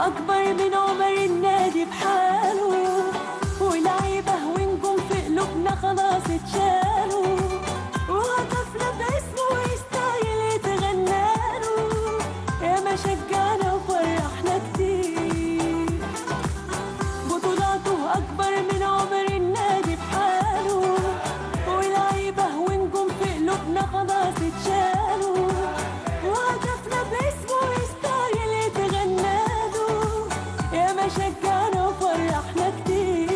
أكبر من عمر النادي بحاله ولعيبة ونجوم في قلوبنا خلاص اتشالوا وهتفنا باسمه ويستاهل يتغناله يا ما شجعنا وفرحنا كتير بطولاته أكبر من عمر النادي بحاله ولعيبة ونجوم في قلوبنا خلاص اتشالوا وهدفنا باسمه يستاهل يتغناله يا ما شجعنا وفرحنا كتير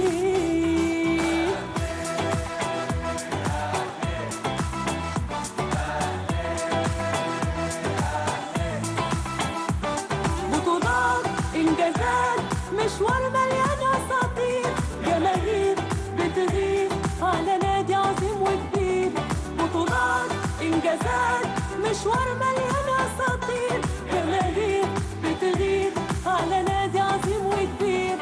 بطولات انجازات مشوار مليان اساطير جماهير بتغير على نادي عظيم وكبير بطولات انجازات مشوار مليان اساطير جماهير بتغير على نادي عظيم وكبير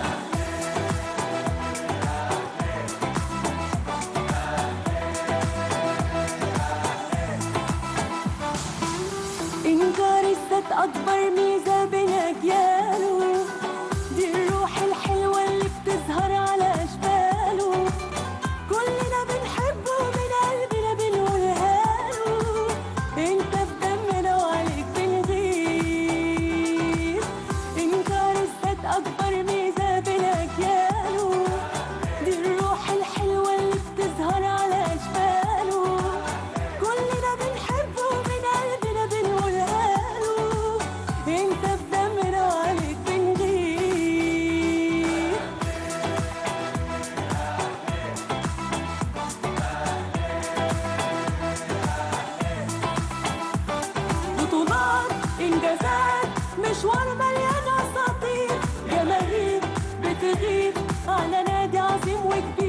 إنكار الذات أكبر ميزة بين أجياله دي الروح الحلوة اللي بتظهر على أشكاله كلنا بنحبه من قلبنا بنقولها له أنت بدمنا وعليك بنغير إنكار الذات أكبر ميزة بين أجياله دي الروح الحلوة اللي بتظهر على أشكاله كلنا بنحبه من قلبنا بنقولها له انت بدمنا وعليك بنغير بطولات انجازات مشوار مليان اساطير جماهير بتغير على نادي عظيم وكبير